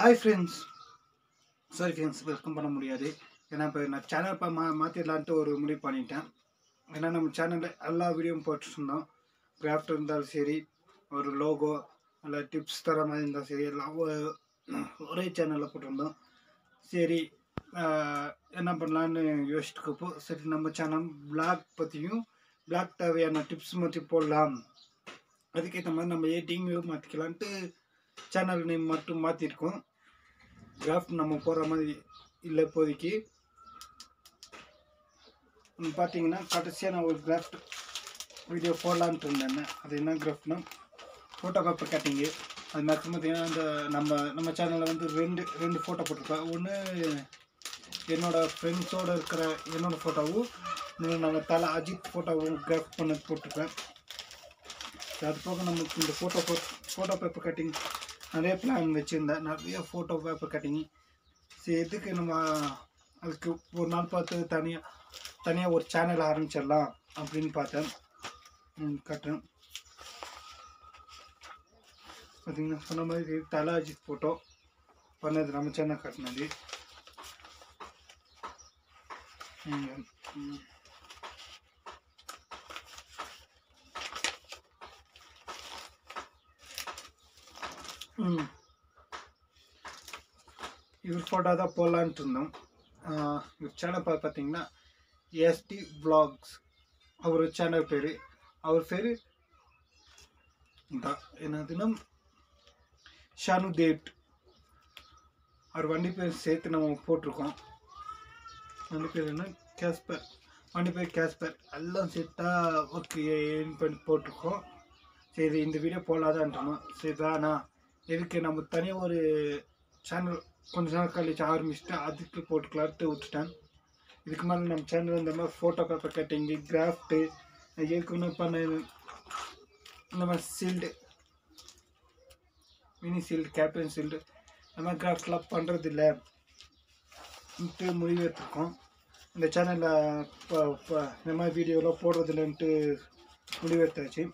Hi friends sorry friends welcome பண்ண முடியாது ஏன்னா இப்போ நான் சேனல் இப்போ மா மாற்றிடலான்ட்டு ஒரு முடிவு பண்ணிட்டேன் ஏன்னா நம்ம சேனலில் எல்லா வீடியோவும் போட்டுருந்தோம் கிராஃப்ட் இருந்தாலும் சரி ஒரு லோகோ இல்லை டிப்ஸ் தர மாதிரி இருந்தாலும் சரி எல்லாம் ஒ- ஒரே சேனலில் போட்டிருந்தோம் சரி ஆஹ், என்ன பண்ணலான்னு யோசிச்சுக்கப்போ சரி நம்ம சேனல் பிளாக் பற்றியும் பிளாக் தேவையான டிப்ஸ் பற்றி போடலாம் அதுக்கேற்ற மாதிரி நம்ம ஏடிங்கும் மாற்றிக்கலான்ட்டு சேனல் நேம் மட்டும் மாற்றிருக்கோம் கிராஃப்ட் நம்ம போடுற மாதிரி இல்லை இப்போதைக்கு ம், பார்த்தீங்கன்னா கடைசியாக நான் ஒரு கிராஃப்ட் வீடியோ போடலான்ட்டு இருந்தேன் அது என்ன கிராஃப்ட்னா ஃபோட்டோ காப்பர் கட்டிங்கு அது மேக்ஸிமம் பார்த்தீங்கன்னா இந்த நம்ம நம்ம சேனலில் வந்து ரெண்டு ரெண்டு ஃபோட்டோ போட்டிருக்கேன் ஒன்று என்னோடய ஃப்ரெண்ட்ஸோடு இருக்கிற என்னோடய ஃபோட்டோவும் இன்னொன்று நம்ம தலை அஜித் ஃபோட்டோவும் கிராஃப்ட் பண்ண போட்டிருக்கேன் சரி, அது போக நமக்கு இந்த ஃபோட்டோ ஃபோட்டோ பேப்பர் கட்டிங் நிறைய பிளான் வச்சுருந்தேன் நிறைய ஃபோட்டோ பேப்பர் கட்டிங் சரி எதுக்கு நம்ம அதுக்கு ஒரு நாள் பார்த்து தனியாக தனியாக ஒரு சேனல் ஆரம்பிச்சிடலாம் அப்படின்னு பார்த்தேன் ம், காட்டுறேன் பார்த்தீங்கன்னா சொன்ன மாதிரி தலை அஜித் ஃபோட்டோ பண்ணது நம்ம சேனல் காட்டினது ம், ம். ம் இவர் ஃபோட்டோ தான் போடலான்ட்டு இருந்தோம் ஆஹ் இவர் சேனல் பா பார்த்தீங்கன்னா எஸ்டி vlogs அவர் சேனல் பேர் அவர் பேர் இந்த என்னதுன்னா ஷானு தேட் அவர் வண்டி பேர் சேர்த்து நம்ம போட்டிருக்கோம் வண்டி பேர் என்ன கேஸ்பர் வண்டி பேர் கேஸ்பர் எல்லாம் சேர்த்தா ஓகே பண்ணி போட்டிருக்கோம் சரி இந்த வீடியோ போடலாதான்றோம் சரி தானா எதுக்கு நம்ம தனியாக ஒரு சேனல் கொஞ்ச நாள் கழிச்சு ஆரம்பிச்சுட்டு அதுக்கு போட்டுக்கலான்ட்டு விட்டுட்டேன் இதுக்கு மேலே நம்ம சேனல் இந்த மாதிரி ஃபோட்டோ பேப்பர் கட்டிங்கு கிராஃப்ட்டு ஏற்கனவே பண்ண இந்த மாதிரி shield mini shield captain shield இந்த மாதிரி கிராஃப்ட்லாம் பண்ணுறது இல்லை முடிவு எடுத்துருக்கோம் இந்த சேனலில் இப்போ இப்போ இந்த மாதிரி வீடியோலாம் போடுறது இல்லைன்ட்டு முடிவு எடுத்தாச்சு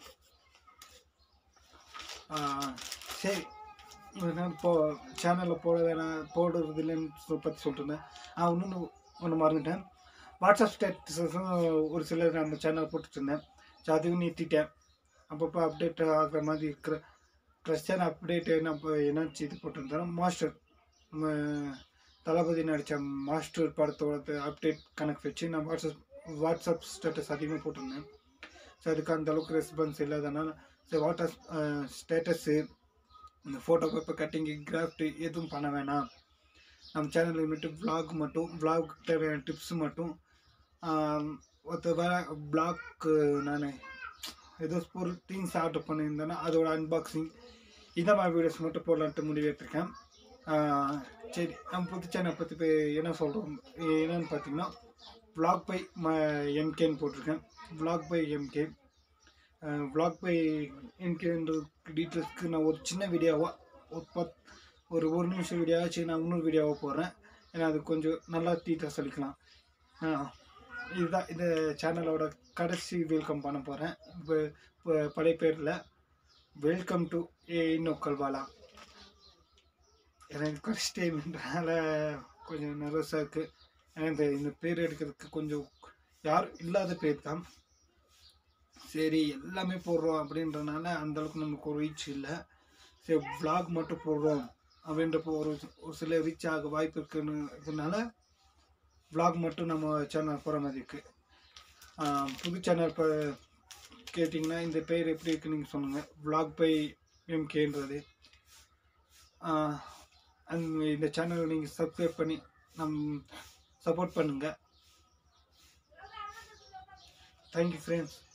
ஆஹ் சரி நான் இப்போ சேனலில் போட வேணாம் போடுறது இல்லைன்னு பற்றி சொல்லிட்டுருந்தேன் ஆ இன்னொன்று ஒன்று மறந்துட்டேன் வாட்ஸ்அப் ஸ்டேட்டஸும் ஒரு சிலர் நம்ம சேனல் போட்டுட்ருந்தேன் ஸோ அதுவும் நிறுத்திட்டேன் அப்பப்போ அப்டேட் ஆகிற மாதிரி இருக்கிற கிறிஸ்டியன் அப்டேட் நம்ம என்னாச்சு இது போட்டிருந்தோம் மாஸ்டர் நம்ம தளபதி நடித்த மாஸ்டர் படத்தோட அப்டேட் கணக்கு வச்சு நான் வாட்ஸ்அப் வாட்ஸ்அப் ஸ்டேட்டஸ் அதிகமாக போட்டிருந்தேன் ஸோ அதுக்கு அந்த அளவுக்கு ரெஸ்பான்ஸ் இல்லாதனால ஸோ வாட்ஸ்அப் ஸ்டேட்டஸு இந்த ஃபோட்டோ பேப்பர் கட்டிங்கு கிராஃப்ட்டு எதுவும் பண்ண வேணாம் நம்ம சேனலில் மட்டும் vlog மட்டும் vlog தேவையான டிப்ஸ் மட்டும் ஆம், ஒருத்தர் வேற பிளாக்கு நான் ஏதோ பொருள் திங்ஸ் ஆர்டர் பண்ணியிருந்தேன்னா அதோட அன்பாக்சிங் இந்த மாதிரி வீடியோஸ் மட்டும் போடலான்ட்டு முடிவெடுத்திருக்கேன் ஆ, சரி நம்ம புது சேனல் பற்றி இப்போ என்ன சொல்கிறோம் என்னன்னு பார்த்தீங்கன்னா vlog பை ம எம்கேன்னு போட்டிருக்கேன் vlog by M K vlog by எம்கேன்ற டீட்டெயில்ஸ்க்கு நான் ஒரு சின்ன வீடியோவாக ஒரு பத் ஒரு ஒரு நிமிஷம் வீடியோவாச்சு நான் இன்னொரு வீடியோவாக போடுறேன் ஏன்னா அது கொஞ்சம் நல்லா டீட்டெயில்ஸ் அளிக்கலாம் ஆ, இதுதான் இந்த சேனலோட கடைசி வெல்கம் பண்ண போகிறேன் இப்போ இப்போ பழைய பேரில் வெல்கம் டு ஏ நோக்கல்வாலா எனக்கு கடைசி டைம்ன்றனால கொஞ்சம் நர்வஸாக இருக்குது ஏன்னா இந்த இந்த பேர் எடுக்கிறதுக்கு கொஞ்சம் யாரும் இல்லாத பேர் தான் சரி எல்லாமே போடுறோம் அப்படின்றனால அந்த அளவுக்கு நமக்கு ஒரு ரீச் இல்லை சரி vlog மட்டும் போடுறோம் அப்படின்றப்போ ஒரு ஒரு சில ரீச் ஆக வாய்ப்பு இருக்குன்னு இதனால vlog மட்டும் நம்ம சேனல் போகிற மாதிரி இருக்குது புது சேனல் இப்போ கேட்டிங்கன்னா இந்த பேர் எப்படி இருக்குன்னு நீங்கள் சொல்லுங்கள் vlog பை எம்கேன்றது அந்த இந்த சேனலை நீங்கள் சப்ஸ்கிரைப் பண்ணி நம் சப்போர்ட் பண்ணுங்கள் தேங்க்யூ ஃப்ரெண்ட்ஸ்